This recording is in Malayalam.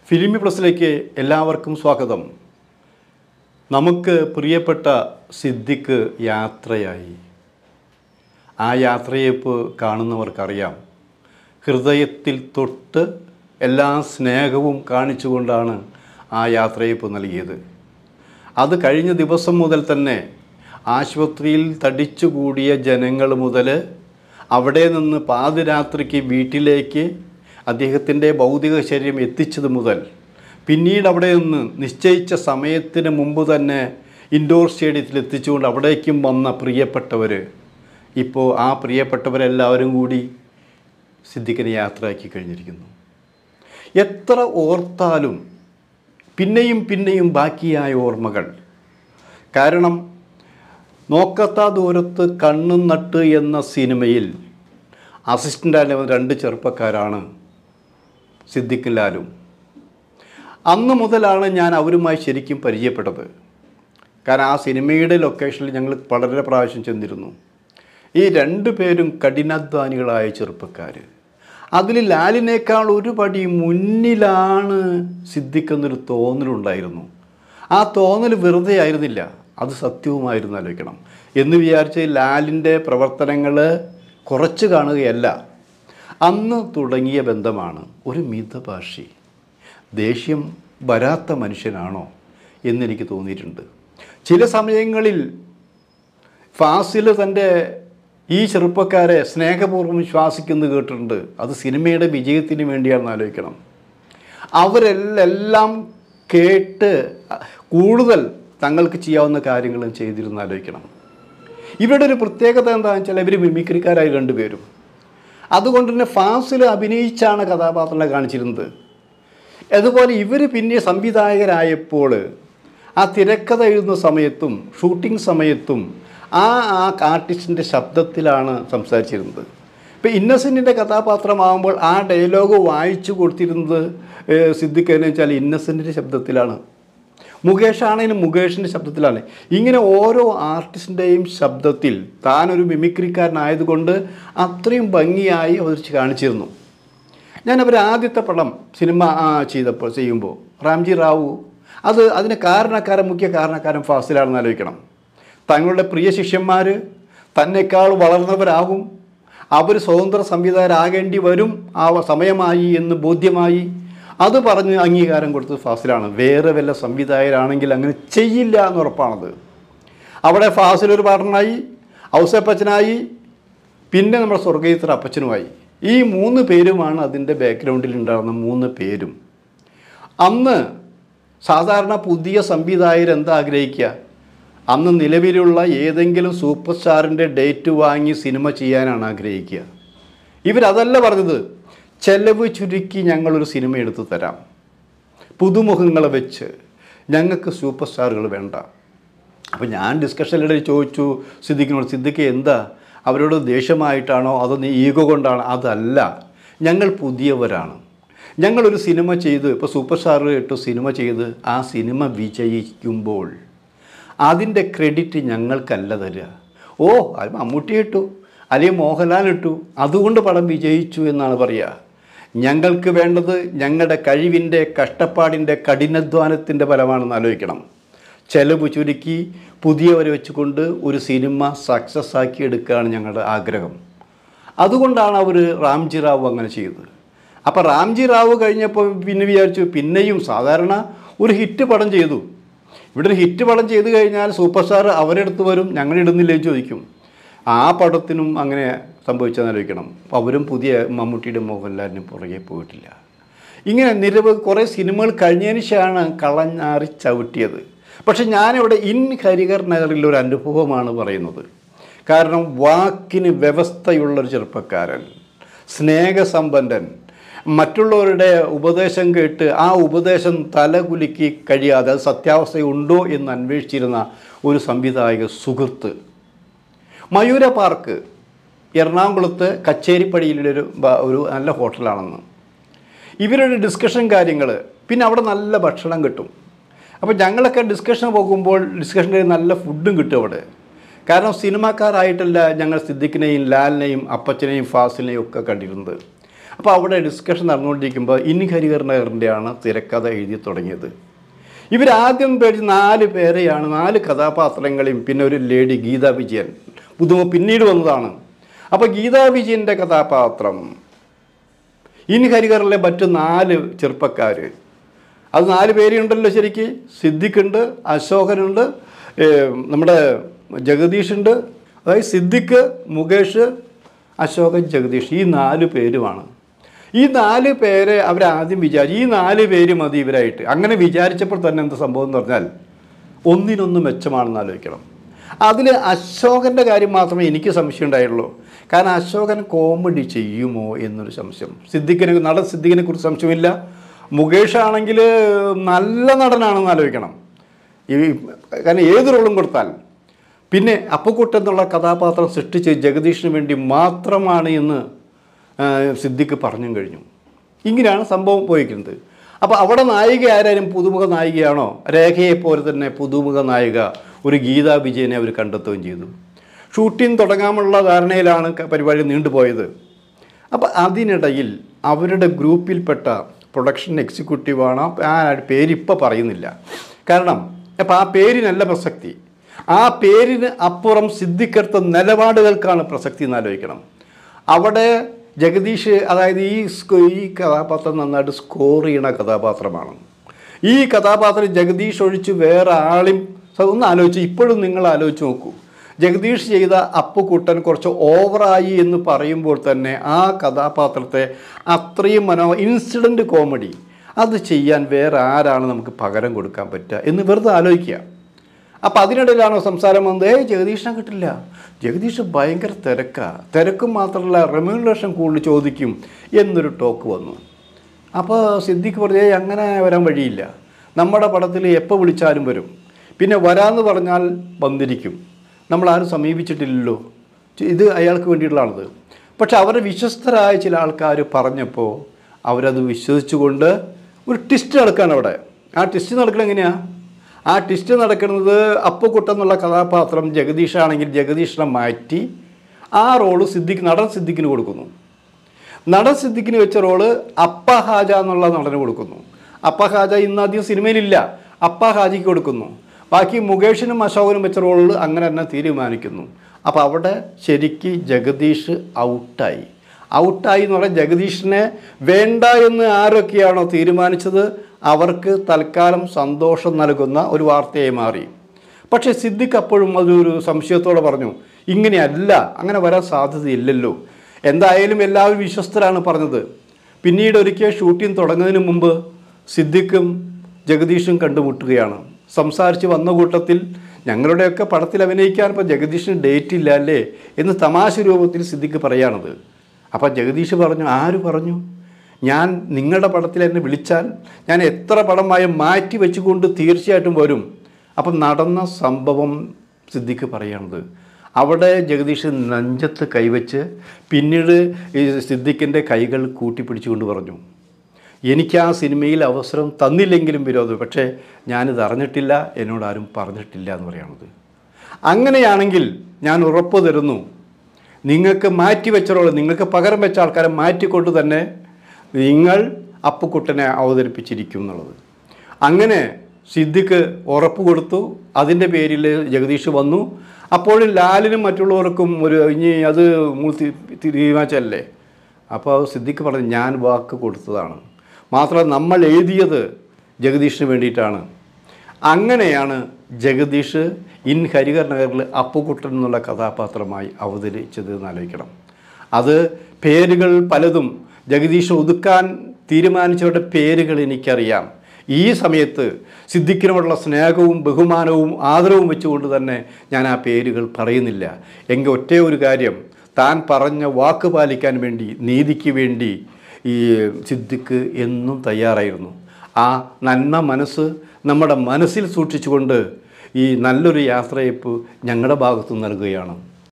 ഫിലിമി പ്ലസിലേക്ക് എല്ലാവർക്കും സ്വാഗതം നമുക്ക് പ്രിയപ്പെട്ട സിദ്ദിഖ് യാത്രയായി ആ യാത്രയപ്പ് കാണുന്നവർക്കറിയാം ഹൃദയത്തിൽ തൊട്ട് എല്ലാ സ്നേഹവും കാണിച്ചുകൊണ്ടാണ് ആ യാത്രയപ്പ് നൽകിയത് അത് കഴിഞ്ഞ ദിവസം മുതൽ തന്നെ ആശുപത്രിയിൽ തടിച്ചുകൂടിയ ജനങ്ങൾ മുതൽ അവിടെ നിന്ന് പാതിരാത്രിക്ക് വീട്ടിലേക്ക് അദ്ദേഹത്തിൻ്റെ ഭൗതിക ശരീരം എത്തിച്ചത് മുതൽ പിന്നീട് അവിടെ നിന്ന് നിശ്ചയിച്ച സമയത്തിന് മുമ്പ് തന്നെ ഇൻഡോർ സ്റ്റേഡിയത്തിൽ എത്തിച്ചുകൊണ്ട് അവിടേക്കും വന്ന പ്രിയപ്പെട്ടവർ ഇപ്പോൾ ആ പ്രിയപ്പെട്ടവരെല്ലാവരും കൂടി സിദ്ദിഖിനെ യാത്രയാക്കി കഴിഞ്ഞിരിക്കുന്നു എത്ര ഓർത്താലും പിന്നെയും പിന്നെയും ബാക്കിയായ ഓർമ്മകൾ കാരണം നോക്കത്താ ദൂരത്ത് കണ്ണും നട്ട് എന്ന സിനിമയിൽ അസിസ്റ്റൻ്റായ രണ്ട് ചെറുപ്പക്കാരാണ് സിദ്ദിഖും ലാലും അന്ന് മുതലാണ് ഞാൻ അവരുമായി ശരിക്കും പരിചയപ്പെട്ടത് കാരണം ആ സിനിമയുടെ ലൊക്കേഷനിൽ ഞങ്ങൾ വളരെ പ്രാവശ്യം ചെന്നിരുന്നു ഈ രണ്ടു പേരും കഠിനാധ്വാനികളായ ചെറുപ്പക്കാർ അതിൽ ലാലിനേക്കാൾ ഒരു പടി മുന്നിലാണ് സിദ്ദിഖ് എന്നൊരു തോന്നലുണ്ടായിരുന്നു ആ തോന്നൽ വെറുതെ ആയിരുന്നില്ല അത് സത്യവുമായിരുന്നു ആലോചിക്കണം എന്ന് വിചാരിച്ച് ലാലിൻ്റെ പ്രവർത്തനങ്ങൾ കുറച്ച് കാണുകയല്ല അന്ന് തുടങ്ങിയ ബന്ധമാണ് ഒരു മിതഭാഷി ദേഷ്യം വരാത്ത മനുഷ്യനാണോ എന്നെനിക്ക് തോന്നിയിട്ടുണ്ട് ചില സമയങ്ങളിൽ ഫാസിൽ തൻ്റെ ഈ ചെറുപ്പക്കാരെ സ്നേഹപൂർവ്വം ശ്വാസിക്കുന്നത് കേട്ടിട്ടുണ്ട് അത് സിനിമയുടെ വിജയത്തിന് വേണ്ടിയാണെന്ന് ആലോചിക്കണം അവരെല്ലാം കേട്ട് കൂടുതൽ തങ്ങൾക്ക് ചെയ്യാവുന്ന കാര്യങ്ങളും ചെയ്തിരുന്ന് ആലോചിക്കണം ഇവരുടെ ഒരു പ്രത്യേകത എന്താണെന്ന് വെച്ചാൽ ഇവർ മിമിക്രിക്കാരായി രണ്ടുപേരും അതുകൊണ്ട് തന്നെ ഫാസിൽ അഭിനയിച്ചാണ് കഥാപാത്രങ്ങളെ കാണിച്ചിരുന്നത് അതുപോലെ ഇവർ പിന്നെ സംവിധായകരായപ്പോൾ ആ തിരക്കഥ എഴുതുന്ന സമയത്തും ഷൂട്ടിംഗ് സമയത്തും ആ ആ ആർട്ടിസ്റ്റിൻ്റെ ശബ്ദത്തിലാണ് സംസാരിച്ചിരുന്നത് ഇപ്പോൾ ഇന്നസെൻറ്റിൻ്റെ കഥാപാത്രമാകുമ്പോൾ ആ ഡയലോഗ് വായിച്ചു കൊടുത്തിരുന്നത് ഏഹ്, സിദ്ദിഖ് എന്ന് വെച്ചാൽ ഇന്നസെൻറ്റിൻ്റെ ശബ്ദത്തിലാണ് മുകേഷ് ആണെങ്കിലും മുകേഷിൻ്റെ ശബ്ദത്തിലാണ് ഇങ്ങനെ ഓരോ ആർട്ടിസ്റ്റിൻ്റെയും ശബ്ദത്തിൽ താനൊരു മിമിക്രിക്കാരനായതുകൊണ്ട് അത്രയും ഭംഗിയായി അവതരിച്ച് കാണിച്ചിരുന്നു ഞാൻ അവർ ആദ്യത്തെ പടം സിനിമ ആ, ചെയ്തപ്പോൾ ചെയ്യുമ്പോൾ റാംജി റാവു അത് അതിന് കാരണക്കാരൻ മുഖ്യ കാരണക്കാരൻ ഫാസിലാണെന്ന് ആലോചിക്കണം തങ്ങളുടെ പ്രിയ ശിഷ്യന്മാർ തന്നെക്കാൾ വളർന്നവരാകും അവർ സ്വതന്ത്ര സംവിധായകരാകേണ്ടി വരും ആ സമയമായി എന്ന് ബോധ്യമായി അത് പറഞ്ഞ് അംഗീകാരം കൊടുത്തത് ഫാസിലാണ് വേറെ വല്ല സംവിധായകരാണെങ്കിൽ അങ്ങനെ ചെയ്യില്ല എന്ന് ഉറപ്പാണത് അവിടെ ഫാസിൽ ഒരു പാർട്ണറായി ഔസപ്പച്ചനായി പിന്നെ നമ്മുടെ സ്വർഗീയത്ര അപ്പച്ചനുമായി ഈ മൂന്ന് പേരുമാണ് അതിൻ്റെ ബാക്ക്ഗ്രൗണ്ടിൽ ഉണ്ടാകുന്ന മൂന്ന് പേരും അന്ന് സാധാരണ പുതിയ സംവിധായകർ എന്താ ആഗ്രഹിക്കുക അന്ന് നിലവിലുള്ള ഏതെങ്കിലും സൂപ്പർ സ്റ്റാറിൻ്റെ ഡേറ്റ് വാങ്ങി സിനിമ ചെയ്യാനാണ് ആഗ്രഹിക്കുക ഇവരതല്ല പറഞ്ഞത് ചെലവ് ചുരുക്കി ഞങ്ങളൊരു സിനിമ എടുത്തു തരാം പുതുമുഖങ്ങളെ വെച്ച് ഞങ്ങൾക്ക് സൂപ്പർ സ്റ്റാറുകൾ വേണ്ട അപ്പോൾ ഞാൻ ഡിസ്കഷനിടെ ചോദിച്ചു സിദ്ദിഖിനോട് സിദ്ദിഖ് എന്താ അവരോട് ദേഷ്യമായിട്ടാണോ അതോ നീ ഈഗോ കൊണ്ടാണോ അതല്ല ഞങ്ങൾ പുതിയവരാണ് ഞങ്ങളൊരു സിനിമ ചെയ്ത് ഇപ്പോൾ സൂപ്പർ സ്റ്റാർ ഇട്ട് സിനിമ ചെയ്ത് ആ സിനിമ വിജയിക്കുമ്പോൾ അതിൻ്റെ ക്രെഡിറ്റ് ഞങ്ങൾക്കല്ല തരിക ഓ അത് മമ്മൂട്ടി ഇട്ടു അല്ലെങ്കിൽ മോഹൻലാൽ ഇട്ടു അതുകൊണ്ട് പടം വിജയിച്ചു എന്നാണ് പറയുക ഞങ്ങൾക്ക് വേണ്ടത് ഞങ്ങളുടെ കഴിവിൻ്റെ കഷ്ടപ്പാടിൻ്റെ കഠിനാധ്വാനത്തിൻ്റെ ഫലമാണെന്ന് ആലോചിക്കണം ചെലവ് ചുരുക്കി പുതിയവരെ വെച്ചുകൊണ്ട് ഒരു സിനിമ സക്സസ് ആക്കി എടുക്കുകയാണ് ഞങ്ങളുടെ ആഗ്രഹം അതുകൊണ്ടാണ് അവർ റാംജി റാവു അങ്ങനെ ചെയ്തത് അപ്പോൾ റാംജി റാവു കഴിഞ്ഞപ്പോൾ പിന്നെ വിചാരിച്ചു പിന്നെയും സാധാരണ ഒരു ഹിറ്റ് പടം ചെയ്തു ഇവിടെ ഒരു ഹിറ്റ് പടം ചെയ്തു കഴിഞ്ഞാൽ സൂപ്പർ സ്റ്റാർ അവരെടുത്ത് വരും ഞങ്ങൾ ഇടുന്നില്ലേ എന്ന് ചോദിക്കും ആ പടത്തിനും അങ്ങനെ സംഭവിച്ചതെന്ന് ആലോചിക്കണം അപ്പോൾ അവരും പുതിയ മമ്മൂട്ടിയുടെ മോഹൻലാലിന് പുറകെ പോയിട്ടില്ല ഇങ്ങനെ നിരവധി കുറേ സിനിമകൾ കഴിഞ്ഞതിന് ശേഷമാണ് കളഞ്ഞാറി ചവിട്ടിയത് പക്ഷെ ഞാനിവിടെ ഇൻ ഹരിഹർ നഗറിൽ ഒരു അനുഭവമാണ് പറയുന്നത് കാരണം വാക്കിന് വ്യവസ്ഥയുള്ളൊരു ചെറുപ്പക്കാരൻ സ്നേഹസമ്പന്നൻ മറ്റുള്ളവരുടെ ഉപദേശം കേട്ട് ആ ഉപദേശം തലകുലുക്കി കഴിയാതെ അത് സത്യാവസ്ഥയുണ്ടോ എന്ന് അന്വേഷിച്ചിരുന്ന ഒരു സംവിധായക സുഹൃത്ത് മയൂര പാർക്ക് എറണാകുളത്ത് കച്ചേരിപ്പടിയിലുള്ള ഒരു ബ- ഒരു നല്ല ഹോട്ടലാണെന്ന് ഇവരുടെ ഡിസ്കഷൻ കാര്യങ്ങൾ പിന്നെ അവിടെ നല്ല ഭക്ഷണം കിട്ടും അപ്പോൾ ഞങ്ങളൊക്കെ ഡിസ്കഷൻ പോകുമ്പോൾ ഡിസ്കഷൻ്റെ നല്ല ഫുഡും കിട്ടും അവിടെ കാരണം സിനിമാക്കാരായിട്ടല്ല ഞങ്ങൾ സിദ്ദിഖിനെയും ലാലിനെയും അപ്പച്ചനെയും ഫാസിലിനെയും ഒക്കെ കണ്ടിരുന്നത് അപ്പോൾ അവിടെ ഡിസ്കഷൻ നടന്നുകൊണ്ടിരിക്കുമ്പോൾ ഇനി ഹരികരണകറിൻ്റെയാണ് തിരക്കഥ എഴുതി തുടങ്ങിയത് ഇവരാദ്യം പേടി നാല് പേരെയാണ് നാല് കഥാപാത്രങ്ങളെയും പിന്നെ ഒരു ലേഡി ഗീതാ വിജയൻ പുതുമ പിന്നീട് വന്നതാണ് അപ്പോൾ ഗീതാ വിജയൻ്റെ കഥാപാത്രം ഇനി ഹരികറിലെ മറ്റു നാല് ചെറുപ്പക്കാർ അത് നാല് പേരുണ്ടല്ലോ ശരിക്ക് സിദ്ദിഖുണ്ട് അശോകനുണ്ട് ഏ, നമ്മുടെ ജഗദീഷുണ്ട് അതായത് സിദ്ദിഖ് മുകേഷ് അശോകൻ ജഗദീഷ് ഈ നാല് പേരുമാണ് ഈ നാല് പേരെ അവരാദ്യം വിചാരിച്ചു ഈ നാല് പേര് മതി ഇവരായിട്ട് അങ്ങനെ വിചാരിച്ചപ്പോൾ തന്നെ എന്ത് സംഭവം എന്ന് പറഞ്ഞാൽ ഒന്നിനൊന്ന് മെച്ചമാണെന്ന് ആലോചിക്കണം അതിൽ അശോകൻ്റെ കാര്യം മാത്രമേ എനിക്ക് സംശയം ഉണ്ടായുള്ളൂ കാരണം അശോകൻ കോമഡി ചെയ്യുമോ എന്നൊരു സംശയം സിദ്ദിഖിനെ നടൻ സിദ്ദിഖിനെ കുറിച്ച് സംശയമില്ല മുകേഷ് ആണെങ്കിൽ നല്ല നടനാണെന്ന് ആലോചിക്കണം ഈ കാരണം ഏത് റോളും കൊടുത്താൽ പിന്നെ അപ്പുക്കുട്ടൻ എന്നുള്ള കഥാപാത്രം സൃഷ്ടിച്ച് ജഗദീഷിന് വേണ്ടി മാത്രമാണ് എന്ന് ആ, സിദ്ദിഖ് പറഞ്ഞും കഴിഞ്ഞു ഇങ്ങനെയാണ് സംഭവം പോയിരിക്കുന്നത് അപ്പോൾ അവിടെ നായിക ആരായാലും പുതുമുഖ നായികയാണോ രേഖയെ പോലെ തന്നെ പുതുമുഖ നായിക ഒരു ഗീതാ വിജയനെ അവർ കണ്ടെത്തുകയും ചെയ്തു ഷൂട്ടിംഗ് തുടങ്ങാനുള്ള ധാരണയിലാണ് ക- പരിപാടി നീണ്ടുപോയത് അപ്പോൾ അതിനിടയിൽ അവരുടെ ഗ്രൂപ്പിൽപ്പെട്ട പ്രൊഡക്ഷൻ എക്സിക്യൂട്ടീവാണ് ആ പേരിപ്പോൾ പറയുന്നില്ല കാരണം അപ്പോൾ ആ പേരിനല്ല പ്രസക്തി ആ പേരിന് അപ്പുറം സിദ്ധിക്കെടുത്ത നിലപാടുകൾക്കാണ് പ്രസക്തി എന്ന് ആലോചിക്കണം അവിടെ ജഗദീഷ് അതായത് ഈ സ്കോ- ഈ കഥാപാത്രം നന്നായിട്ട് സ്കോർ ചെയ്യണ കഥാപാത്രമാണ് ഈ കഥാപാത്രം ജഗദീഷ് ഒഴിച്ച് വേറെ ആളെയും സ- ഒന്ന് ആലോചിച്ച് ഇപ്പോഴും നിങ്ങൾ ആലോചിച്ച് നോക്കൂ ജഗദീഷ് ചെയ്ത അപ്പുക്കുട്ടൻ കുറച്ച് ഓവറായി എന്ന് പറയുമ്പോൾ തന്നെ ആ കഥാപാത്രത്തെ അത്രയും മനോ ഇൻസിഡൻറ്റ് കോമഡി അത് ചെയ്യാൻ വേറെ ആരാണ് നമുക്ക് പകരം കൊടുക്കാൻ പറ്റുക എന്ന് വെറുതെ ആലോചിക്കുക അപ്പം അതിനിടയിലാണോ സംസാരം വന്നത് ഏയ് ജഗദീഷിനെ കിട്ടില്ല ജഗദീഷ് ഭയങ്കര തിരക്കാ തിരക്കും മാത്രമല്ല റെമ്യൂണറേഷൻ കൂടുതൽ ചോദിക്കും എന്നൊരു ടോക്ക് വന്നു അപ്പോൾ സിദ്ദിഖ് പറഞ്ഞു "ഏയ് അങ്ങനെ വരാൻ വഴിയില്ല നമ്മുടെ പടത്തിൽ എപ്പോൾ വിളിച്ചാലും വരും പിന്നെ വരാമെന്ന് പറഞ്ഞാൽ വന്നിരിക്കും നമ്മളാരും സമീപിച്ചിട്ടില്ലല്ലോ ഇത് അയാൾക്ക് വേണ്ടിയിട്ടുള്ളതാണത് പക്ഷെ അവരെ വിശ്വസ്തരായ ചില ആൾക്കാർ പറഞ്ഞപ്പോൾ അവരത് വിശ്വസിച്ചുകൊണ്ട് ഒരു ടിസ്റ്റ് നടക്കുകയാണ് അവിടെ ആ ടിസ്റ്റ് നടക്കുന്നത് എങ്ങനെയാണ് ആ ടിസ്റ്റ് നടക്കുന്നത് അപ്പുക്കുട്ടൻ എന്നുള്ള കഥാപാത്രം ജഗദീഷാണെങ്കിൽ ജഗദീഷിനെ മാറ്റി ആ റോള് സിദ്ദിഖ് നടൻ സിദ്ദിഖിന് കൊടുക്കുന്നു നടൻ സിദ്ദിഖിന് വെച്ച റോള് അപ്പ ഹാജ എന്നുള്ള നടന് കൊടുക്കുന്നു അപ്പ ഹാജ ഇന്ന് അധികം സിനിമയിലില്ല അപ്പ ഹാജിക്ക് കൊടുക്കുന്നു ബാക്കി മുകേഷിനും അശോകനും വെച്ച റോളിൽ അങ്ങനെ തന്നെ തീരുമാനിക്കുന്നു അപ്പോൾ അവിടെ ശരിക്ക് ജഗദീഷ് ഔട്ടായി ഔട്ടായി എന്ന് പറഞ്ഞാൽ ജഗദീഷിനെ വേണ്ട എന്ന് ആരൊക്കെയാണോ തീരുമാനിച്ചത് അവർക്ക് തൽക്കാലം സന്തോഷം നൽകുന്ന ഒരു വാർത്തയായി മാറി പക്ഷേ സിദ്ദിഖ് അപ്പോഴും അതൊരു സംശയത്തോടെ പറഞ്ഞു ഇങ്ങനെയല്ല അങ്ങനെ വരാൻ സാധ്യതയില്ലല്ലോ എന്തായാലും എല്ലാവരും വിശ്വസ്തരാണ് പറഞ്ഞത് പിന്നീട് ഒരിക്കൽ ഷൂട്ടിംഗ് തുടങ്ങുന്നതിന് മുമ്പ് സിദ്ദിഖും ജഗദീഷും കണ്ടുമുട്ടുകയാണ് സംസാരിച്ച് വന്ന കൂട്ടത്തിൽ ഞങ്ങളുടെയൊക്കെ പടത്തിൽ അഭിനയിക്കാൻ ഇപ്പോൾ ജഗദീഷിന് ഡേറ്റ് ഇല്ല അല്ലേ എന്ന് തമാശ രൂപത്തിൽ സിദ്ദിഖ് പറയാണത് അപ്പം ജഗദീഷ് പറഞ്ഞു ആര് പറഞ്ഞു ഞാൻ നിങ്ങളുടെ പടത്തിൽ എന്നെ വിളിച്ചാൽ ഞാൻ എത്ര പടമായി മാറ്റി വെച്ചുകൊണ്ട് തീർച്ചയായിട്ടും വരും അപ്പം നടന്ന സംഭവം സിദ്ദിഖ് പറയണത് അവിടെ ജഗദീഷ് നെഞ്ചത്ത് കൈവച്ച് പിന്നീട് ഈ സിദ്ദിഖിൻ്റെ കൈകൾ കൂട്ടിപ്പിടിച്ചുകൊണ്ട് പറഞ്ഞു എനിക്ക് ആ സിനിമയിൽ അവസരം തന്നില്ലെങ്കിലും വിരോധം പക്ഷേ ഞാനിത് അറിഞ്ഞിട്ടില്ല എന്നോട് ആരും പറഞ്ഞിട്ടില്ല എന്ന് പറയണത് അങ്ങനെയാണെങ്കിൽ ഞാൻ ഉറപ്പ് തരുന്നു നിങ്ങൾക്ക് മാറ്റി വെച്ച റോള് നിങ്ങൾക്ക് പകരം വെച്ച ആൾക്കാരെ മാറ്റിക്കൊണ്ട് തന്നെ നിങ്ങൾ അപ്പുക്കുട്ടനെ അവതരിപ്പിച്ചിരിക്കും എന്നുള്ളത് അങ്ങനെ സിദ്ദിഖ് ഉറപ്പ് കൊടുത്തു അതിൻ്റെ പേരിൽ ജഗദീഷ് വന്നു അപ്പോഴും ലാലിനും മറ്റുള്ളവർക്കും ഒരു ഇനി അത് മൂത്തി തീരുമാനിച്ചല്ലേ അപ്പോൾ സിദ്ദിഖ് പറഞ്ഞു ഞാൻ വാക്ക് കൊടുത്തതാണ് മാത്രമല്ല നമ്മൾ എഴുതിയത് ജഗദീഷിന് വേണ്ടിയിട്ടാണ് അങ്ങനെയാണ് ജഗദീഷ് ഇൻ ഹരിഹർ നഗറിൽ അപ്പുകുട്ടൻ എന്നുള്ള കഥാപാത്രമായി അവതരിച്ചത് എന്ന് ആലോചിക്കണം അത് പേരുകൾ പലതും ജഗദീഷ് ഒതുക്കാൻ തീരുമാനിച്ചവരുടെ പേരുകൾ എനിക്കറിയാം ഈ സമയത്ത് സിദ്ദിഖിനോടുള്ള സ്നേഹവും ബഹുമാനവും ആദരവും വെച്ചുകൊണ്ട് തന്നെ ഞാൻ ആ പേരുകൾ പറയുന്നില്ല എങ്കിൽ ഒറ്റേ ഒരു കാര്യം താൻ പറഞ്ഞ വാക്ക് പാലിക്കാൻ വേണ്ടി നീതിക്ക് വേണ്ടി ഈ സിദ്ദിഖ് എന്നും തയ്യാറായിരുന്നു ആ നന്മ മനസ്സ് നമ്മുടെ മനസ്സിൽ സൂക്ഷിച്ചുകൊണ്ട് ഈ നല്ലൊരു യാത്രയപ്പ് ഞങ്ങളുടെ ഭാഗത്തു നൽകുകയാണ്